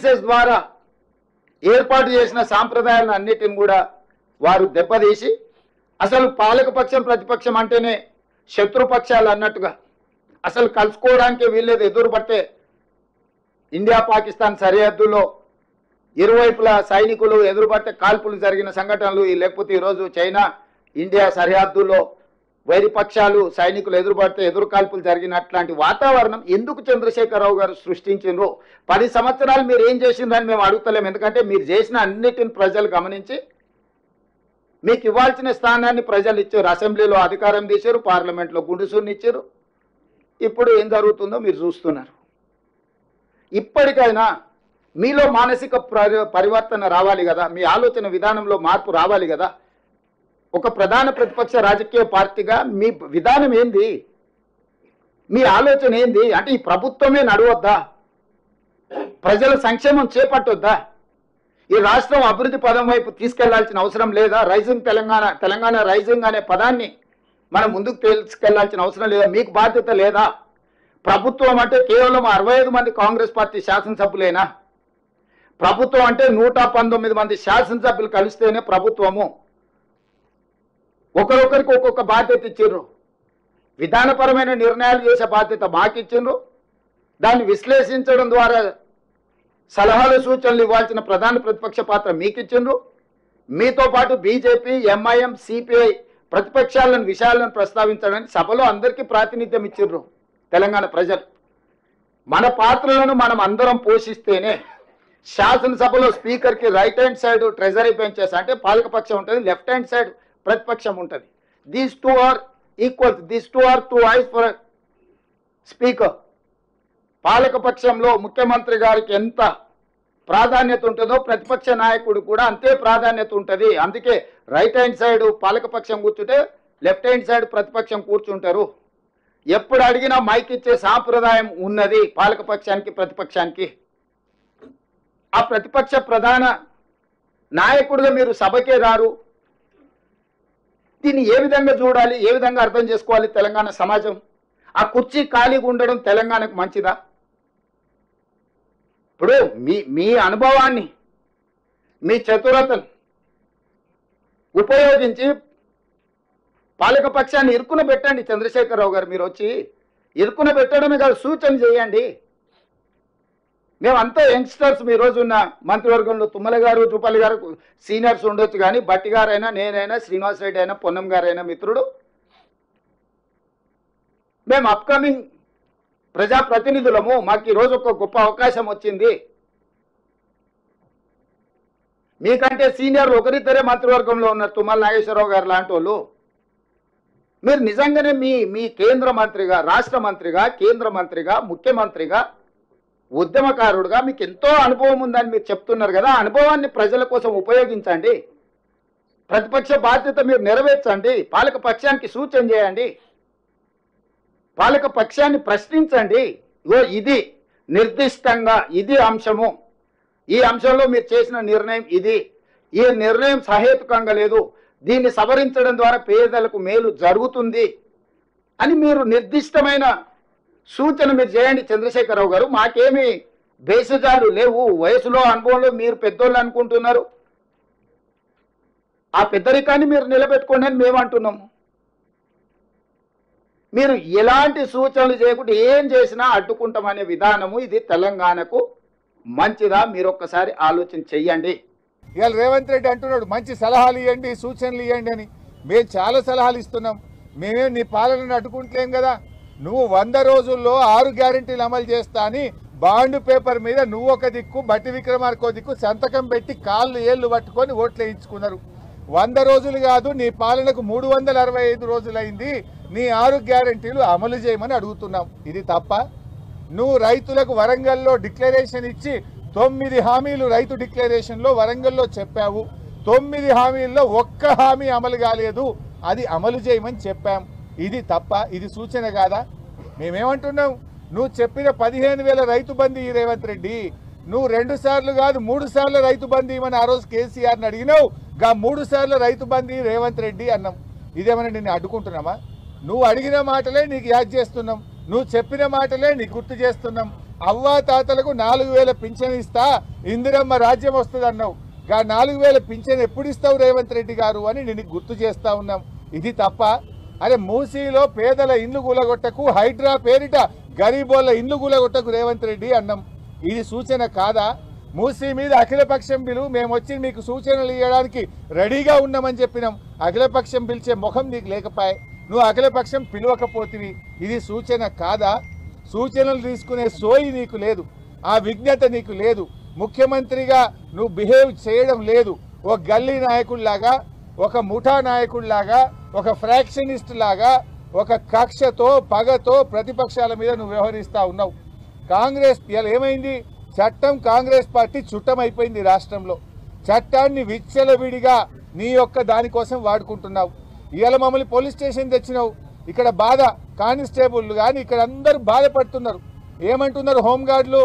services ద్వారా ఏర్పాటు చేసిన సాంప్రదాయాలను అన్నిటిని కూడా వారు దెబ్బతీసి అసలు పాలకపక్షం ప్రతిపక్షం అంటేనే శత్రుపక్షాలు అన్నట్టుగా అసలు కలుసుకోవడానికి వీల్లేదు ఎదురు పడితే ఇండియా పాకిస్తాన్ సరిహద్దులో ఇరువైపులా సైనికులు ఎదురుపడితే కాల్పులు జరిగిన సంఘటనలు ఈ లేకపోతే ఈరోజు చైనా ఇండియా సరిహద్దులో వైరి పక్షాలు సైనికులు ఎదురుపడితే ఎదురు కాల్పులు జరిగినట్లాంటి వాతావరణం ఎందుకు చంద్రశేఖరరావు గారు సృష్టించిండ్రు పది సంవత్సరాలు మీరు ఏం చేసిండ్రని మేము అడుగుతలేము ఎందుకంటే మీరు చేసిన అన్నిటిని ప్రజలు గమనించి మీకు ఇవ్వాల్సిన స్థానాన్ని ప్రజలు ఇచ్చారు అసెంబ్లీలో అధికారం తీశారు పార్లమెంట్లో గుండుసూరిని ఇచ్చారు ఇప్పుడు ఏం జరుగుతుందో మీరు చూస్తున్నారు ఇప్పటికైనా మీలో మానసిక పరి- పరివర్తన రావాలి కదా మీ ఆలోచన విధానంలో మార్పు రావాలి కదా ఒక ప్రధాన ప్రతిపక్ష రాజకీయ పార్టీగా మీ విధానం ఏంది మీ ఆలోచన ఏంది అంటే ఈ ప్రభుత్వమే నడవద్దా ప్రజల సంక్షేమం చేపట్టొద్దా ఈ రాష్ట్రం అభివృద్ధి పదం వైపు తీసుకెళ్లాల్సిన అవసరం లేదా రైజింగ్ తెలంగాణ తెలంగాణ రైజింగ్ అనే పదాన్ని మనం ముందుకు తీసుకెళ్లాల్సిన అవసరం లేదా మీకు బాధ్యత లేదా ప్రభుత్వం అంటే కేవలం అరవై ఐదు మంది కాంగ్రెస్ పార్టీ శాసనసభ్యులేనా ప్రభుత్వం అంటే నూట పంతొమ్మిది మంది శాసనసభ్యులు కలిస్తేనే ప్రభుత్వము ఒకరొకరికి ఒక్కొక్క బాధ్యత ఇచ్చిండ్రు విధానపరమైన నిర్ణయాలు చేసే బాధ్యత మాకు ఇచ్చిండ్రు దాన్ని విశ్లేషించడం ద్వారా సలహాలు సూచనలు ఇవ్వాల్సిన ప్రధాన ప్రతిపక్ష పాత్ర మీకు ఇచ్చిండ్రు మీతో పాటు బీజేపీ ఎంఐఎం సిపిఐ ప్రతిపక్షాలను విషయాలను ప్రస్తావించడానికి సభలో అందరికీ ప్రాతినిధ్యం ఇచ్చిండ్రు తెలంగాణ ప్రజలు మన పాత్రలను మనం అందరం పోషిస్తేనే శాసనసభలో స్పీకర్కి right hand side treasury benches అంటే పాలకపక్షం ఉంటుంది లెఫ్ట్ హ్యాండ్ సైడ్ ప్రతిపక్షం ఉంటుంది these two are equal these two are two eyes for speaker పాలకపక్షంలో ముఖ్యమంత్రి గారికి ఎంత ప్రాధాన్యత ఉంటుందో ప్రతిపక్ష నాయకుడు కూడా అంతే ప్రాధాన్యత ఉంటుంది అందుకే రైట్ హ్యాండ్ సైడ్ పాలకపక్షం కూర్చుంటే లెఫ్ట్ హ్యాండ్ సైడ్ ప్రతిపక్షం కూర్చుంటారు ఎప్పుడు అడిగినా మైక్ ఇచ్చే సాంప్రదాయం ఉన్నది పాలకపక్షానికి ప్రతిపక్షానికి ఆ ప్రతిపక్ష ప్రధాన నాయకుడిగా మీరు సభకే రారు దీన్ని ఏ విధంగా చూడాలి ఏ విధంగా అర్థం చేసుకోవాలి తెలంగాణ సమాజం ఆ కుర్చీ ఖాళీగా ఉండడం తెలంగాణకు మంచిదా ఇప్పుడు మీ మీ అనుభవాన్ని మీ చతురతను ఉపయోగించి పాలకపక్షాన్ని ఇరుకున పెట్టండి చంద్రశేఖరరావు గారు మీరు వచ్చి ఇరుకున పెట్టడమే కాదు సూచన చేయండి మేమంతా యంగ్స్టర్స్ మీ రోజు ఉన్న మంత్రివర్గంలో తుమ్మల గారు తుప్పలి గారు సీనియర్స్ ఉండొచ్చు కానీ బట్టి గారైనా నేనైనా శ్రీనివాస్ రెడ్డి అయినా పొన్నం గారైనా మిత్రుడు మేము అప్కమింగ్ ప్రజాప్రతినిధులము మాకు ఈరోజు ఒక గొప్ప అవకాశం వచ్చింది మీకంటే సీనియర్లు ఒకరిద్దరే మంత్రివర్గంలో ఉన్నారు తుమ్మల నాగేశ్వరరావు గారు లాంటి వాళ్ళు మీరు నిజంగానే మీ మీ కేంద్ర మంత్రిగా రాష్ట్ర మంత్రిగా కేంద్ర మంత్రిగా ముఖ్యమంత్రిగా ఉద్యమకారుడుగా మీకు ఎంతో అనుభవం ఉందని మీరు చెప్తున్నారు కదా ఆ అనుభవాన్ని ప్రజల కోసం ఉపయోగించండి ప్రతిపక్ష బాధ్యత మీరు నెరవేర్చండి పాలక పక్షానికి సూచన చేయండి పాలక పక్షాన్ని ప్రశ్నించండి ఇగో ఇది నిర్దిష్టంగా ఇది అంశము ఈ అంశంలో మీరు చేసిన నిర్ణయం ఇది ఈ నిర్ణయం సహేతుకంగా లేదు దీన్ని సవరించడం ద్వారా పేదలకు మేలు జరుగుతుంది అని మీరు నిర్దిష్టమైన సూచన మీరు చేయండి చంద్రశేఖరరావు గారు మాకేమి బేసజాలు లేవు వయసులో అనుభవంలో మీరు పెద్దోళ్ళు అనుకుంటున్నారు ఆ పెద్దరికాన్ని మీరు నిలబెట్టుకోండి అని మేము అంటున్నాము మీరు ఎలాంటి సూచనలు చేయకుండా ఏం చేసినా అడ్డుకుంటామనే విధానము ఇది తెలంగాణకు మంచిదా మీరు ఒక్కసారి ఆలోచన చెయ్యండి ఇవాళ రేవంత్ రెడ్డి అంటున్నాడు మంచి సలహాలు ఇవ్వండి సూచనలు ఇవ్వండి అని మేము చాలా సలహాలు ఇస్తున్నాం మేమేం నీ పాలనను అడ్డుకుంటలేం కదా నువ్వు వంద రోజుల్లో ఆరు గ్యారెంటీలు అమలు చేస్తా అని బాండ్ పేపర్ మీద నువ్వు ఒక దిక్కు బట్టి విక్రమార్కో దిక్కు సంతకం పెట్టి కాళ్ళు ఏళ్ళు పట్టుకొని ఓట్లు వేయించుకున్నారు వంద రోజులు కాదు నీ పాలనకు మూడు వందల అరవై ఐదు రోజులైంది నీ ఆరు గ్యారెంటీలు అమలు చేయమని అడుగుతున్నాం ఇది తప్ప నువ్వు రైతులకు వరంగల్లో డిక్లరేషన్ ఇచ్చి తొమ్మిది హామీలు రైతు డిక్లరేషన్లో వరంగల్లో చెప్పావు తొమ్మిది హామీల్లో ఒక్క హామీ అమలు కాలేదు అది అమలు చేయమని చెప్పాం ఇది తప్ప ఇది సూచన కాదా మేమేమంటున్నాం నువ్వు చెప్పిన పదిహేను వేల రైతు బంధు ఈ రేవంత్ రెడ్డి నువ్వు రెండు సార్లు కాదు మూడు సార్లు రైతు బంధు ఇవ్వని ఆ రోజు కేసీఆర్ని అడిగినావు గా మూడు సార్లు రైతు బంధు ఈ రేవంత్ రెడ్డి అన్నాం ఇదేమైనా నిన్ను అడ్డుకుంటున్నామా నువ్వు అడిగిన మాటలే నీకు యాద్ చేస్తున్నాం నువ్వు చెప్పిన మాటలే నీకు గుర్తు చేస్తున్నాం అవ్వా తాతలకు నాలుగు వేల పింఛన్ ఇస్తా ఇందిరమ్మ రాజ్యం వస్తుంది అన్నావు గా నాలుగు వేల పింఛన్ ఎప్పుడు ఇస్తావు రేవంత్ రెడ్డి గారు అని నేను గుర్తు చేస్తా ఉన్నాం ఇది తప్ప అరే మూసీలో పేదల ఇల్లు కూలగొట్టకు హైడ్రా పేరిట గరీబోళ్ళ ఇల్లు కూలగొట్టకు రేవంత్ రెడ్డి అన్నాం ఇది సూచన కాదా మూసీ మీద అఖిలపక్షం బిలు మేము వచ్చి మీకు సూచనలు ఇవ్వడానికి రెడీగా ఉన్నామని చెప్పినాం అఖిలపక్షం పిలిచే ముఖం నీకు లేకపాయే నువ్వు అఖిలపక్షం పిలవకపోతివి ఇది సూచన కాదా సూచనలు తీసుకునే సోయి నీకు లేదు ఆ విజ్ఞత నీకు లేదు ముఖ్యమంత్రిగా నువ్వు బిహేవ్ చేయడం లేదు ఒక గల్లీ నాయకుడిలాగా ఒక ముఠా నాయకుడిలాగా ఒక ఫ్రాక్షనిస్ట్ లాగా ఒక కక్షతో పగతో ప్రతిపక్షాల మీద నువ్వు వ్యవహరిస్తా ఉన్నావు కాంగ్రెస్ ఇవాళ ఏమైంది చట్టం కాంగ్రెస్ పార్టీ చుట్టమైపోయింది రాష్ట్రంలో చట్టాన్ని విచ్చలవిడిగా నీ యొక్క దానికోసం వాడుకుంటున్నావు ఇవాళ మమ్మల్ని పోలీస్ స్టేషన్ తెచ్చినావు ఇక్కడ బాధ కానిస్టేబుల్ కానీ ఇక్కడ అందరూ బాధపడుతున్నారు ఏమంటున్నారు హోంగార్డులు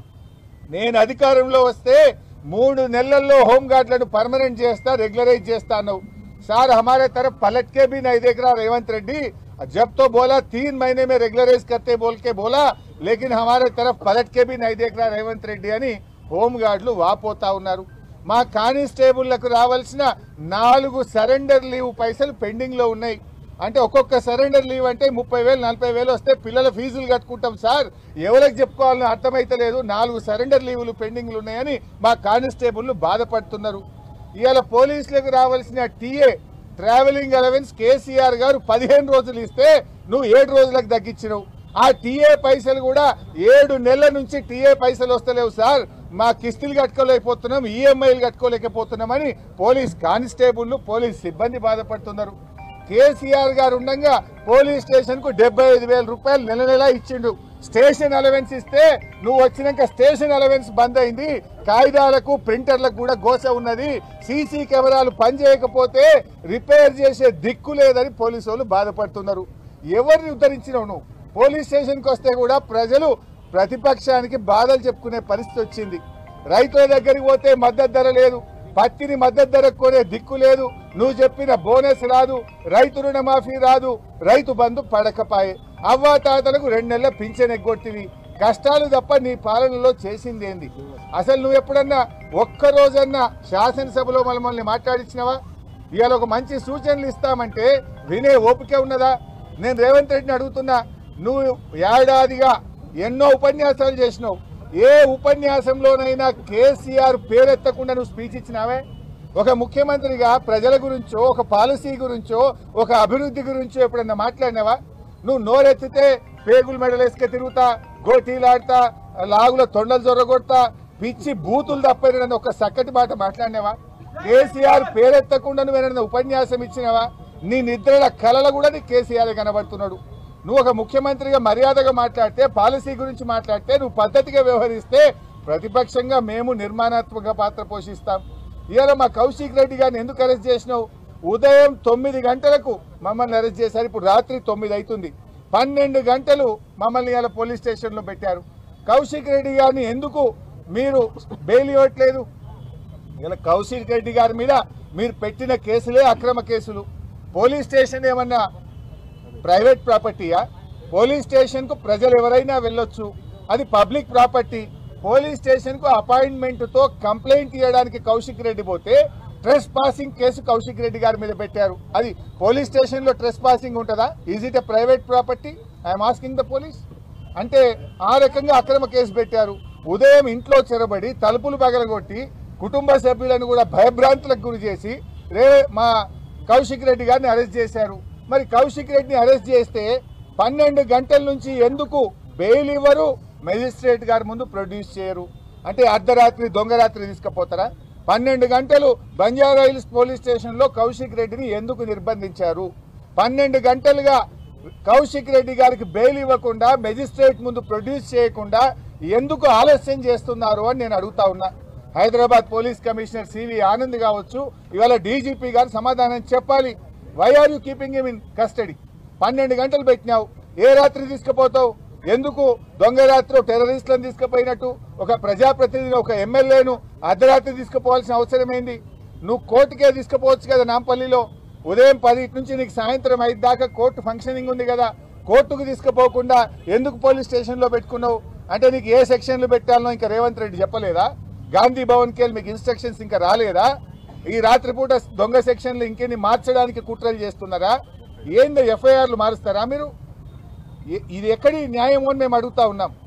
నేను అధికారంలో వస్తే మూడు నెలల్లో హోంగార్డులను పర్మనెంట్ చేస్తా రెగ్యులరైజ్ చేస్తా అన్నావు సార్ हमारे तरफ पलट के भी नहीं देख रहा रेवंत रेड्डी जब तो बोला तीन महीने में रेगुलराइज करते बोल के बोला लेकिन हमारे तरफ पलट के भी नहीं देख रहा రేవంత్ రెడ్డి అని హోంగార్డులు వాపోతా ఉన్నారు మా కానిస్టేబుళ్లకు రావాల్సిన నాలుగు సరెండర్ లీవ్ పైసలు పెండింగ్ లో ఉన్నాయి అంటే ఒక్కొక్క సరెండర్ లీవ్ అంటే ముప్పై వేలు నలభై వేలు వస్తే పిల్లల ఫీజులు కట్టుకుంటాం సార్ ఎవరికి చెప్పుకోవాలని అర్థమైతలేదు నాలుగు సరెండర్ లీవులు పెండింగ్లు ఉన్నాయని మా కానిస్టేబుల్లు బాధపడుతున్నారు ఇవాళ పోలీసులకు రావాల్సిన టీఏ ట్రావెలింగ్ అలవెన్స్ కేసీఆర్ గారు పదిహేను రోజులు ఇస్తే నువ్వు ఏడు రోజులకు తగ్గించినావు ఆ టీఏ పైసలు కూడా ఏడు నెలల నుంచి టీఏ పైసలు వస్తలేవు సార్ మా కిస్తులు కట్టుకోలేకపోతున్నాం ఈఎంఐలు కట్టుకోలేకపోతున్నామని పోలీస్ కానిస్టేబుల్ పోలీస్ సిబ్బంది బాధపడుతున్నారు కేసీఆర్ గారు ఉండగా పోలీస్ స్టేషన్ కు డెబ్బై ఐదు వేల రూపాయలు నెల నెల ఇచ్చిండు స్టేషన్ అలవెన్స్ ఇస్తే నువ్వు వచ్చినాక స్టేషన్ అలవెన్స్ బంద్ అయింది కాగితాలకు ప్రింటర్లకు కూడా గోస ఉన్నది సీసీ కెమెరాలు పనిచేయకపోతే రిపేర్ చేసే దిక్కు లేదని పోలీసు వాళ్ళు బాధపడుతున్నారు ఎవరిని ఉద్ధరించినావు నువ్వు పోలీస్ స్టేషన్కి వస్తే కూడా ప్రజలు ప్రతిపక్షానికి బాధలు చెప్పుకునే పరిస్థితి వచ్చింది రైతుల దగ్గరికి పోతే మద్దతు ధర లేదు పత్తిని మద్దతు ధరకు కొనే దిక్కు లేదు నువ్వు చెప్పిన బోనస్ రాదు రైతు రుణమాఫీ రాదు రైతు బంధు పడకపాయే అవ్వా తాతలకు రెండు నెలల పింఛన్ ఎగ్గొట్టివి కష్టాలు తప్ప నీ పాలనలో చేసిందేంది అసలు నువ్వు ఎప్పుడన్నా ఒక్క రోజన్నా శాసనసభలో మమ్మల్ని మాట్లాడించినవా ఇవాళ ఒక మంచి సూచనలు ఇస్తామంటే వినే ఓపిక ఉన్నదా నేను రేవంత్ రెడ్డిని అడుగుతున్నా నువ్వు ఏడాదిగా ఎన్నో ఉపన్యాసాలు చేసినావు ఏ ఉపన్యాసంలోనైనా కేసీఆర్ పేరెత్తకుండా నువ్వు స్పీచ్ ఇచ్చినావే ఒక ముఖ్యమంత్రిగా ప్రజల గురించో ఒక పాలసీ గురించో ఒక అభివృద్ధి గురించో ఎప్పుడన్నా మాట్లాడినావా నువ్వు నోరెత్తితే పేగులు మెడలేసుక తిరుగుతా గోటీలాడతా లాగుల తొండలు జొర్రగొడతా పిచ్చి బూతులు తప్పని ఒక చక్కటి మాట మాట్లాడినావా కేసీఆర్ పేరెత్తకుండా నువ్వు ఏదైనా ఉపన్యాసం ఇచ్చినావా నీ నిద్రల కలల కూడా నీ కేసీఆర్ కనబడుతున్నాడు నువ్వు ఒక ముఖ్యమంత్రిగా మర్యాదగా మాట్లాడితే పాలసీ గురించి మాట్లాడితే నువ్వు పద్ధతిగా వ్యవహరిస్తే ప్రతిపక్షంగా మేము నిర్మాణాత్మక పాత్ర పోషిస్తాం ఇవాళ మా కౌశిక్ రెడ్డి గారిని ఎందుకు అరెస్ట్ చేసినావు ఉదయం తొమ్మిది గంటలకు మమ్మల్ని అరెస్ట్ చేశారు ఇప్పుడు రాత్రి తొమ్మిది అవుతుంది పన్నెండు గంటలు మమ్మల్ని ఇవాళ పోలీస్ స్టేషన్లో పెట్టారు కౌశిక్ రెడ్డి గారిని ఎందుకు మీరు బెయిల్ ఇవ్వట్లేదు ఇలా కౌశిక్ రెడ్డి గారి మీద మీరు పెట్టిన కేసులే అక్రమ కేసులు పోలీస్ స్టేషన్ ఏమన్నా ప్రైవేట్ ప్రాపర్టీయా పోలీస్ స్టేషన్ కు ప్రజలు ఎవరైనా వెళ్ళొచ్చు అది పబ్లిక్ ప్రాపర్టీ పోలీస్ స్టేషన్ కు అపాయింట్మెంట్ తో కంప్లైంట్ ఇవ్వడానికి కౌశిక్ రెడ్డి పోతే trespassing case Kaushik Reddy గారి మీద పెట్టారు అది పోలీస్ స్టేషన్ లో ట్రెస్ పాసింగ్ ఉంటుందా is it a private property I'm asking the police అంటే ఆ రకంగా అక్రమ కేసు పెట్టారు ఉదయం ఇంట్లో చెరబడి తలుపులు పగలగొట్టి కుటుంబ సభ్యులను కూడా భయభ్రాంతులకు గురి చేసి రే మా కౌశిక్ రెడ్డి గారిని అరెస్ట్ చేశారు మరి కౌశిక్ రెడ్డిని అరెస్ట్ చేస్తే పన్నెండు గంటల నుంచి ఎందుకు బెయిల్ ఇవ్వరు మెజిస్ట్రేట్ గారి ముందు ప్రొడ్యూస్ చేయరు అంటే అర్ధరాత్రి దొంగరాత్రి తీసుకుపోతారా పన్నెండు గంటలు బంజారా హిల్స్ పోలీస్ స్టేషన్లో కౌశిక్ రెడ్డిని ఎందుకు నిర్బంధించారు పన్నెండు గంటలుగా కౌశిక్ రెడ్డి గారికి బెయిల్ ఇవ్వకుండా మెజిస్ట్రేట్ ముందు ప్రొడ్యూస్ చేయకుండా ఎందుకు ఆలస్యం చేస్తున్నారు అని నేను అడుగుతా ఉన్నా హైదరాబాద్ పోలీస్ కమిషనర్ సివి ఆనంద్ కావచ్చు ఇవాళ డీజీపీ గారు సమాధానం చెప్పాలి why are you keeping him in custody పన్నెండు గంటలు పెట్టినావు ఏ రాత్రి తీసుకుపోతావు ఎందుకు దొంగ రాత్రి టెర్రరిస్టులను తీసుకుపోయినట్టు ఒక ప్రజాప్రతినిధిని ఒక ఎమ్మెల్యేను అర్ధరాత్రి తీసుకుపోవాల్సిన అవసరం ఏంది నువ్వు కోర్టుకే తీసుకుపోవచ్చు కదా నాంపల్లిలో ఉదయం పది నుంచి నీకు సాయంత్రం ఐదు దాకా కోర్టు ఫంక్షనింగ్ ఉంది కదా కోర్టుకు తీసుకుపోకుండా ఎందుకు పోలీస్ స్టేషన్లో పెట్టుకున్నావు అంటే నీకు ఏ సెక్షన్లు పెట్టాలనో ఇంకా రేవంత్ రెడ్డి చెప్పలేదా గాంధీ భవన్కి వెళ్ళి మీకు ఇన్స్ట్రక్షన్స్ ఇంకా రాలేదా ఈ రాత్రిపూట దొంగ సెక్షన్లు ఇంకెన్ని మార్చడానికి కుట్రలు చేస్తున్నారా ఏందో ఎఫ్ఐఆర్లు మారుస్తారా మీరు ఇ- ఇది ఎక్కడి న్యాయం అని మేము అడుగుతా ఉన్నాం